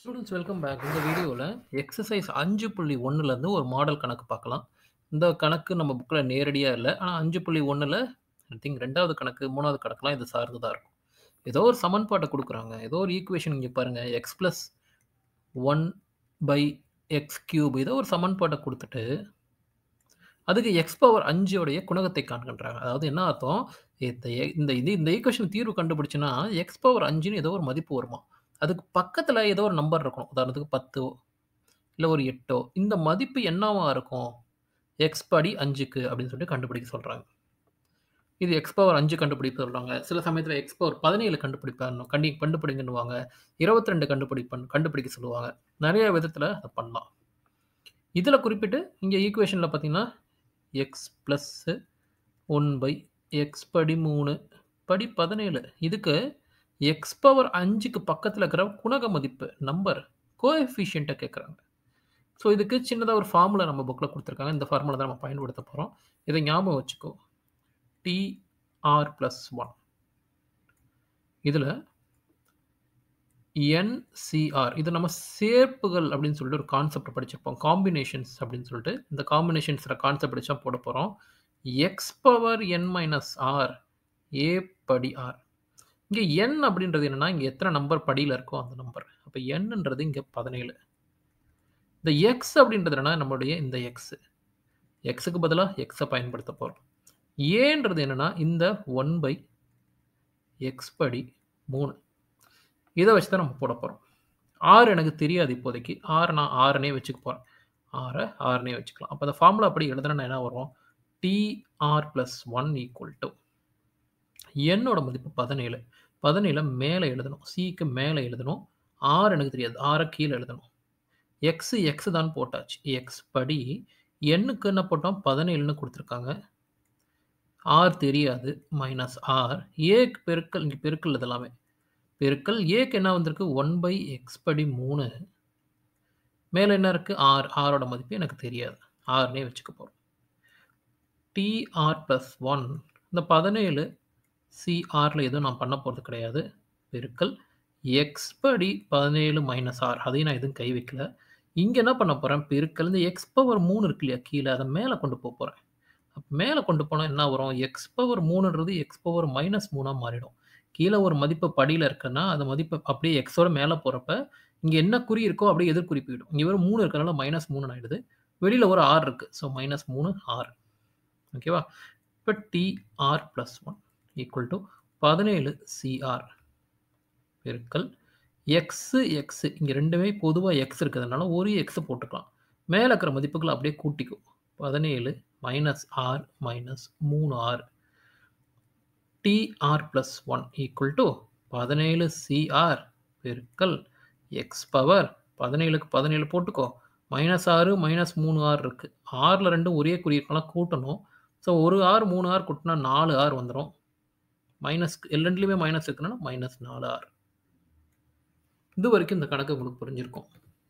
students welcome back இந்த வீடியோவில் exercise அஞ்சு புள்ளி ஒன்றுலேருந்து ஒரு மாடல் கணக்கு பார்க்கலாம் இந்த கணக்கு நம்ம புக்கில் நேரடியாக இல்லை ஆனால் அஞ்சு புள்ளி ஒன்றில் ஐ திங்க் ரெண்டாவது கணக்கு மூணாவது கணக்குலாம் இது சார்ந்து தான் இருக்கும் ஏதோ ஒரு சமன்பாட்டை கொடுக்குறாங்க ஏதோ ஒரு ஈக்குவேஷன் இங்கே பாருங்கள் x plus one by x cube ஏதோ ஒரு சமன்பாட்டை கொடுத்துட்டு அதுக்கு எக்ஸ் பவர் அஞ்சோடைய குணகத்தை காண்கின்றாங்க அதாவது என்ன அர்த்தம் இந்த எ- இந்த இது இந்த ஈக்குவேஷன் தீர்வு கண்டுபிடிச்சுன்னா எக்ஸ் பவர் அஞ்சுன்னு ஏதோ ஒரு மதிப்பு வருமா அதுக்கு பக்கத்தில் ஏதோ ஒரு நம்பர் இருக்கணும் உதாரணத்துக்கு பத்தோ இல்லை ஒரு எட்டோ இந்த மதிப்பு என்னவா இருக்கும் எக்ஸ் படி அஞ்சுக்கு அப்படின்னு சொல்லிட்டு கண்டுபிடிக்க சொல்கிறாங்க இது எக்ஸ் பவர் அஞ்சு கண்டுபிடிக்க சொல்கிறாங்க சில சமயத்தில் எக்ஸ் பவர் பதினேழு கண்டுபிடிப்பாங்க கண்டி கண்டுபிடிங்கன்னுவாங்க இருபத்தி ரெண்டு கண்டுபிடிப்பன் கண்டுபிடிக்க சொல்லுவாங்க நிறைய விதத்தில் அதை பண்ணலாம் இதில் குறிப்பிட்டு இங்கே ஈக்குவேஷனில் பார்த்தீங்கன்னா x plus one by x படி மூணு படி பதினேழு இதுக்கு எக்ஸ் பவர் அஞ்சுக்கு பக்கத்தில் இருக்கிற குணக மதிப்பு நம்பர் கோஎஃபிஷியண்ட்டை கேட்குறாங்க ஸோ இதுக்கு சின்னதாக ஒரு ஃபார்முலா நம்ம புக்கில் கொடுத்துருக்காங்க இந்த ஃபார்முலா தான் நம்ம பயன்படுத்த போகிறோம் இதை ஞாபகம் வச்சுக்கோ டிஆர் ப்ளஸ் ஒன் இதில் என்சிஆர் இது நம்ம சேர்ப்புகள் அப்படின்னு சொல்லிட்டு ஒரு கான்செப்ட் படிச்சிருப்போம் காம்பினேஷன்ஸ் அப்படின்னு சொல்லிட்டு இந்த காம்பினேஷன்ஸில் கான்செப்ட் படிச்சா போட போகிறோம் x power n minus r a படி ஆர் இங்கே என் அப்படின்றது என்னன்னா இங்கே எத்தனை நம்பர் படியில் இருக்கோ அந்த நம்பர் அப்போ என்னன்றது இங்கே பதினேழு இந்த எக்ஸ் அப்படின்றது என்னன்னா நம்மளுடைய இந்த எக்ஸ் எக்ஸுக்கு பதிலாக எக்ஸை பயன்படுத்த போகிறோம் ஏன்றது என்னன்னா இந்த ஒன் பை எக்ஸ் படி மூணு இதை வச்சு தான் நம்ம போட போகிறோம் ஆறு எனக்கு தெரியாது இப்போதைக்கு ஆறு நான் ஆறுனே வச்சுக்க போகிறேன் ஆறை ஆறுனே வச்சுக்கலாம் அப்போ அந்த ஃபார்முலா அப்படி எழுதுனா என்ன வரும் T R plus one equal to என்னோட மதிப்பு பதினேழு பதினேழு மேலே எழுதணும் சிக்கு மேலே எழுதணும் ஆறு எனக்கு தெரியாது ஆறை கீழே எழுதணும் எக்ஸ் எக்ஸ் தான் போட்டாச்சு எக்ஸ் படி எண்ணுக்கு என்ன போட்டோம் பதினேழுன்னு கொடுத்துருக்காங்க ஆர் தெரியாது மைனஸ் ஆர் ஏக்கு பெருக்கல் இங்கே பெருக்கல் இது எல்லாமே பெருக்கல் ஏக்கு என்ன வந்திருக்கு ஒன் பை எக்ஸ் படி மூணு மேலே என்ன இருக்குது ஆர் ஆரோட மதிப்பு எனக்கு தெரியாது ஆறுனே வச்சுக்க போகிறோம் டிஆர் ப்ளஸ் ஒன் இந்த பதினேழு சிஆரில் எதுவும் நான் பண்ண போகிறது கிடையாது பெருக்கல் எக்ஸ் படி பதினேழு மைனஸ் ஆர் அதையும் நான் எதுவும் கை வைக்கல இங்கே என்ன பண்ண போகிறேன் பெருக்கல் இந்த எக்ஸ் பவர் மூணு இருக்கு இல்லையா கீழே அதை மேலே கொண்டு போக போகிறேன் அப்போ மேலே கொண்டு போனால் என்ன வரும் எக்ஸ் பவர் மூணுன்றது எக்ஸ் பவர் மைனஸ் மூணாக மாறிடும் கீழே ஒரு மதிப்பு படியில் இருக்குன்னா அந்த மதிப்பு அப்படியே எக்ஸோட மேலே போகிறப்ப இங்கே என்ன குறி இருக்கோ அப்படியே எதிர்குறி போயிடும் இங்கே வெறும் மூணு இருக்கனால மைனஸ் மூணு ஆயிடுது வெளியில் ஒரு ஆறு இருக்குது ஸோ மைனஸ் மூணு ஆறு ஓகேவா இப்போ T R plus one equal to பதினேழு சிஆர் பெருக்கல் எக்ஸு எக்ஸு இங்கே ரெண்டுமே பொதுவாக எக்ஸ் இருக்கிறதுனால ஒரு எக்ஸ் போட்டுக்கலாம் மேலே இருக்கிற மதிப்புகளை அப்படியே கூட்டிக்கும் பதினேழு மைனஸ் ஆர் மைனஸ் மூணு r T R plus one equal to பதினேழு சிஆர் பெருக்கல் எக்ஸ் பவர் பதினேழுக்கு பதினேழு போட்டுக்கோ மைனஸ் ஆறு மைனஸ் மூணு ஆறு இருக்குது ஆறில் ரெண்டும் ஒரே குறியிருக்கலாம் கூட்டணும் ஸோ ஒரு ஆறு மூணு ஆறு கூட்டினா நாலு ஆறு வந்துடும் மைனஸ் ரெண்டுலேயுமே மைனஸ் இருக்குன்னா மைனஸ் நாலு ஆறு இது வரைக்கும் இந்த கணக்கு உங்களுக்கு புரிஞ்சிருக்கும்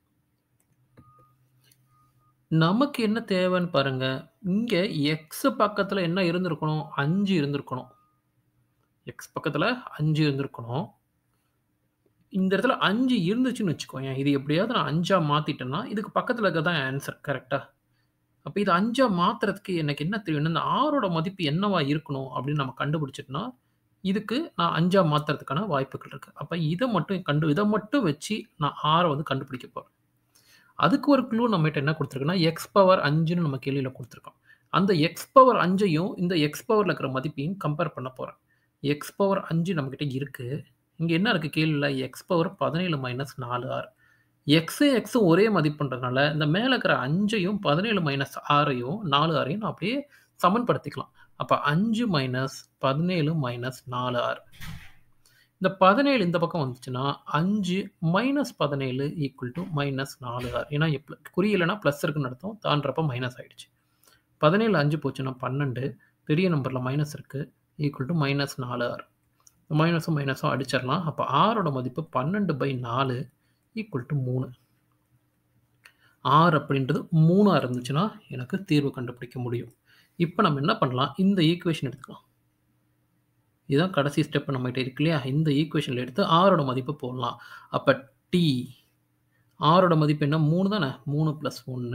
நமக்கு என்ன தேவைன்னு பாருங்க இங்கே எக்ஸ் பக்கத்தில் என்ன இருந்திருக்கணும் அஞ்சு இருந்திருக்கணும் எக்ஸ் பக்கத்தில் அஞ்சு இருந்திருக்கணும் இந்த இடத்துல அஞ்சு இருந்துச்சுன்னு வச்சுக்கோங்க இது எப்படியாவது நான் அஞ்சா மாற்றிட்டேன்னா இதுக்கு பக்கத்தில் இருக்க தான் ஆன்சர் கரெக்டாக அப்போ இது அஞ்சா மாற்றுறதுக்கு எனக்கு என்ன தெரியும் இந்த ஆறோட மதிப்பு என்னவா இருக்கணும் அப்படின்னு நம்ம கண்டுபிடிச்சிட்டோம்னா இதுக்கு நான் அஞ்சா மாற்றுறதுக்கான வாய்ப்புகள் இருக்குது அப்போ இதை மட்டும் கண்டு இதை மட்டும் வச்சு நான் ஆறை வந்து கண்டுபிடிக்க போகிறேன் அதுக்கு ஒரு க்ளூ நம்மகிட்ட என்ன கொடுத்துருக்குன்னா எக்ஸ் பவர் அஞ்சுன்னு நம்ம கேள்வியில் கொடுத்துருக்கோம் அந்த எக்ஸ் பவர் அஞ்சையும் இந்த எக்ஸ் பவரில் இருக்கிற மதிப்பையும் கம்பேர் பண்ண போகிறேன் எக்ஸ் பவர் அஞ்சு நம்மக்கிட்ட இருக்குது இங்கே என்ன இருக்குது கேள்வியில் எக்ஸ் பவர் பதினேழு மைனஸ் நாலு ஆறு எக்ஸு எக்ஸும் ஒரே மதிப்புன்றதுனால இந்த மேலே இருக்கிற அஞ்சையும் பதினேழு மைனஸ் ஆறையும் நாலு ஆறையும் நான் அப்படியே சமன்படுத்திக்கலாம் அப்போ அஞ்சு மைனஸ் பதினேழு மைனஸ் நாலு ஆறு இந்த பதினேழு இந்த பக்கம் வந்துச்சுன்னா அஞ்சு மைனஸ் பதினேழு ஈக்குவல் டு மைனஸ் நாலு ஆறு ஏன்னா இப்போ குறியில்லைன்னா ப்ளஸ் இருக்குன்னு அர்த்தம் தான்றப்ப மைனஸ் ஆயிடுச்சு பதினேழு அஞ்சு போச்சுன்னா பன்னெண்டு பெரிய நம்பரில் மைனஸ் இருக்குது ஈக்குவல் டு மைனஸ் நாலு ஆறு மைனஸும் மைனஸும் அடிச்சிடலாம் அப்போ ஆரோட மதிப்பு பன்னெண்டு பை நாலு ஈக்குவல் டு மூணு ஆறு அப்படின்றது மூணாக இருந்துச்சுன்னா எனக்கு தீர்வு கண்டுபிடிக்க முடியும் இப்போ நம்ம என்ன பண்ணலாம் இந்த ஈக்குவேஷன் எடுத்துக்கலாம் இதுதான் கடைசி ஸ்டெப் நம்மகிட்ட இருக்கு இல்லையா இந்த ஈக்குவேஷனில் எடுத்து ஆரோட மதிப்பு போடலாம் அப்போ டி ஆரோட மதிப்பு என்ன மூணு தானே மூணு ப்ளஸ் ஒன்று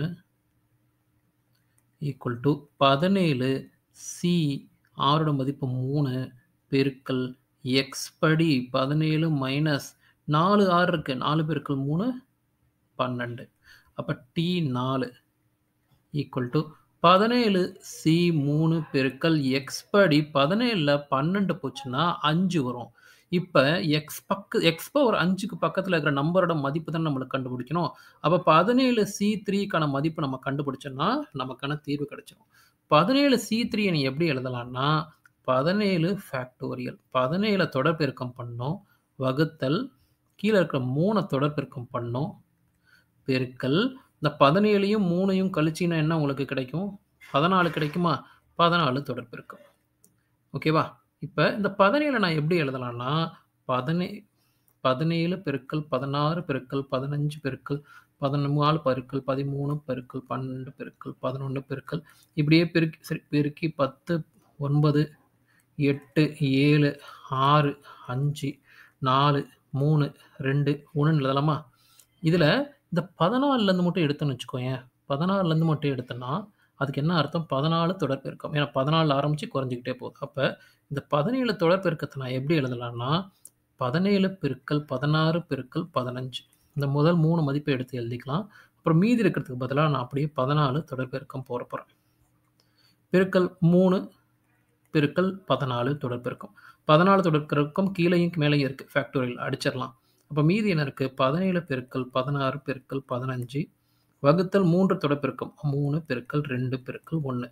ஈக்குவல் டு பதினேழு சி ஆரோட மதிப்பு மூணு பெருக்கல் எக்ஸ் படி பதினேழு மைனஸ் நாலு ஆறு இருக்கு நாலு பெருக்கல் மூணு பன்னெண்டு அப்போ டி நாலு ஈக்குவல் டு பதினேழு சி மூணு பெருக்கல் எக்ஸ் படி பதினேழில் பன்னெண்டு போச்சுன்னா அஞ்சு வரும் இப்போ எக்ஸ் பக்க எக்ஸ் பவர் அஞ்சுக்கு பக்கத்தில் இருக்கிற நம்பரோட மதிப்பு தான் நம்மளுக்கு கண்டுபிடிக்கணும் அப்போ பதினேழு சி த்ரீக்கான மதிப்பு நம்ம கண்டுபிடிச்சோன்னா நமக்கான தீர்வு கிடைச்சிடும் பதினேழு சி த்ரீ நீ எப்படி எழுதலாம்னா பதினேழு ஃபேக்டோரியல் பதினேழை தொடர்பெருக்கம் பண்ணோம் வகுத்தல் கீழே இருக்கிற மூணை தொடர்பெருக்கம் பண்ணோம் பெருக்கல் இந்த பதினேழையும் மூணையும் கழிச்சின்னா என்ன உங்களுக்கு கிடைக்கும் பதினாலு கிடைக்குமா பதினாலு தொடர்பெருக்கம் ஓகேவா இப்போ இந்த பதினேழை நான் எப்படி எழுதலாம்னா பதினே பதினேழு பெருக்கல் பதினாறு பெருக்கல் பதினஞ்சு பெருக்கல் பதினாலு பெருக்கல் பதிமூணு பெருக்கல் பன்னெண்டு பெருக்கல் பதினொன்று பெருக்கல் இப்படியே பெருக்கி சரி பெருக்கி பத்து ஒன்பது எட்டு ஏழு ஆறு அஞ்சு நாலு மூணு ரெண்டு ஒன்று எழுதலாமா இதில் இந்த பதினாலுலேருந்து மட்டும் எடுத்தோன்னு வச்சுக்கோயேன் பதினாலுலேருந்து மட்டும் எடுத்தோன்னா அதுக்கு என்ன அர்த்தம் பதினாலு தொடர்பெருக்கம் ஏன்னா பதினாலு ஆரம்பித்து குறைஞ்சிக்கிட்டே போகுது அப்போ இந்த பதினேழு தொடர்பெருக்கத்தை நான் எப்படி எழுதலாம்னா பதினேழு பெருக்கல் பதினாறு பெருக்கல் பதினஞ்சு இந்த முதல் மூணு மதிப்பை எடுத்து எழுதிக்கலாம் அப்புறம் மீதி இருக்கிறதுக்கு பதிலாக நான் அப்படியே பதினாலு தொடர்பெருக்கம் போட போகிறேன் பெருக்கல் மூணு பெருக்கல் பதினாலு தொடர்பெருக்கம் பதினாலு தொடர்பெருக்கம் கீழேயும் மேலேயும் இருக்குது ஃபேக்டோரியல் அடிச்சிடலாம் அப்போ மீதி என்ன இருக்குது பதினேழு பெருக்கல் பதினாறு பெருக்கல் பதினஞ்சு வகுத்தல் மூன்று தொடர்பெருக்கம் மூணு பெருக்கல் ரெண்டு பெருக்கல் ஒன்று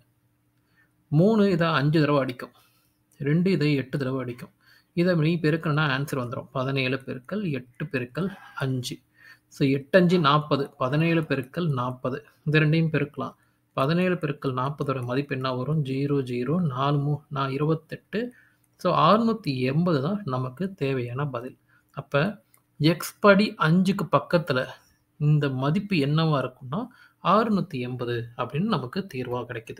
மூணு இதை அஞ்சு தடவை அடிக்கும் ரெண்டு இதை எட்டு தடவை அடிக்கும் இதை நீ பெருக்கணும்னா ஆன்சர் வந்துடும் பதினேழு பெருக்கல் எட்டு பெருக்கல் அஞ்சு ஸோ எட்டஞ்சு நாற்பது பதினேழு பெருக்கல் நாற்பது இந்த ரெண்டையும் பெருக்கலாம் பதினேழு பெருக்கல் நாற்பதோட மதிப்பு என்ன வரும் ஜீரோ ஜீரோ நாலு மூ நான் இருபத்தெட்டு ஸோ அறுநூற்றி எண்பது தான் நமக்கு தேவையான பதில் அப்போ எக்ஸ் படி அஞ்சுக்கு பக்கத்தில் இந்த மதிப்பு என்னவா இருக்கும்னா அறுநூற்றி எண்பது அப்படின்னு நமக்கு தீர்வாக கிடைக்குது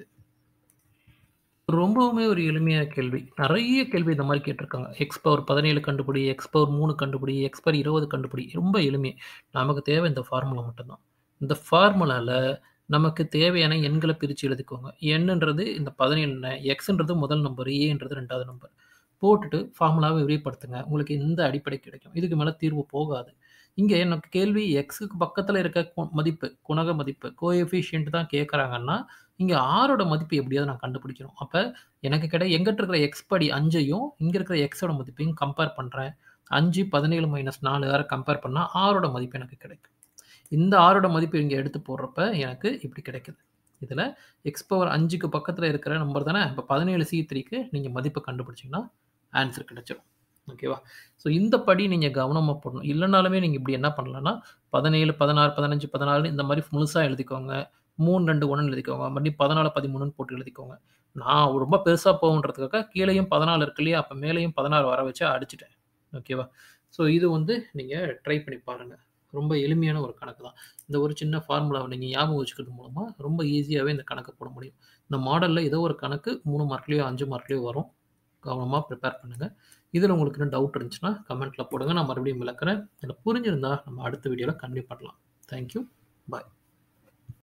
ரொம்பவுமே ஒரு எளிமையான கேள்வி நிறைய கேள்வி இந்த மாதிரி கேட்டிருக்காங்க எக்ஸ் பவர் பதினேழு கண்டுபிடி எக்ஸ் பவர் மூணு கண்டுபிடி எக்ஸ் பவர் இருபது கண்டுபிடி ரொம்ப எளிமை நமக்கு தேவை இந்த ஃபார்முலா மட்டும்தான் இந்த ஃபார்முலாவில் நமக்கு தேவையான எண்களை பிரித்து எழுதிக்கோங்க என்னன்றது இந்த பதினேழு எக்ஸ்ன்றது முதல் நம்பர் ஏன்றது ரெண்டாவது நம்பர் போட்டுட்டு ஃபார்முலாவை விரிவுபடுத்துங்க உங்களுக்கு இந்த அடிப்படை கிடைக்கும் இதுக்கு மேலே தீர்வு போகாது இங்கே எனக்கு கேள்வி எக்ஸுக்கு பக்கத்தில் இருக்க கு- மதிப்பு குணக மதிப்பு கோஎஃபிஷியன்ட் தான் கேட்குறாங்கன்னா இங்கே ஆரோட மதிப்பு எப்படியாவது நான் கண்டுபிடிக்கணும் அப்போ எனக்கு கிடை எங்கிட்ட இருக்கிற எக்ஸ் படி அஞ்சையும் இங்கே இருக்கிற எக்ஸோட மதிப்பையும் கம்பேர் பண்ணுறேன் அஞ்சு பதினேழு மைனஸ் நாலு ஆறு கம்பேர் பண்ணால் ஆரோட மதிப்பு எனக்கு கிடைக்கும் இந்த ஆரோட மதிப்பு இங்கே எடுத்து போடுறப்ப எனக்கு இப்படி கிடைக்குது இதில் எக்ஸ் பவர் அஞ்சுக்கு பக்கத்தில் இருக்கிற நம்பர் தானே இப்போ பதினேழு சி த்ரீக்கு நீங்கள் மதிப்பை கண்டுபிடிச்சிங்கன்னா ஆன்சர் கிடைச்சிடும் ஓகேவா ஸோ இந்த படி நீங்கள் கவனமாக போடணும் இல்லைனாலுமே நீங்கள் இப்படி என்ன பண்ணலாம்னா பதினேழு பதினாறு பதினஞ்சு பதினாலு இந்த மாதிரி முழுசாக எழுதிக்கோங்க மூணு ரெண்டு ஒன்று எழுதிக்கோங்க மறுபடியும் பதினாலு பதிமூணுன்னு போட்டு எழுதிக்கோங்க நான் ரொம்ப பெருசாக போகுன்றதுக்காக கீழேயும் பதினாலு இருக்கு இல்லையா அப்போ மேலேயும் பதினாறு வர வச்சு அடிச்சிட்டேன் ஓகேவா ஸோ இது வந்து நீங்கள் ட்ரை பண்ணி பாருங்கள் ரொம்ப எளிமையான ஒரு கணக்கு தான் இந்த ஒரு சின்ன ஃபார்முலாவை நீங்கள் ஞாபகம் வச்சுக்கிறது மூலமாக ரொம்ப ஈஸியாகவே இந்த கணக்கு போட முடியும் இந்த மாடலில் ஏதோ ஒரு கணக்கு மூணு மார்க்லேயோ அஞ்சு மார்க்லேயோ வரும் கவனமாக ப்ரிப்பேர் பண்ணுங்கள் இதில் உங்களுக்கு இன்னும் டவுட் இருந்துச்சுன்னா கமெண்ட்டில் போடுங்க நான் மறுபடியும் விளக்குறேன் இதில் புரிஞ்சிருந்தா நம்ம அடுத்த வீடியோவில் கண்டிப்பாக பண்ணலாம் தேங்க்யூ பாய்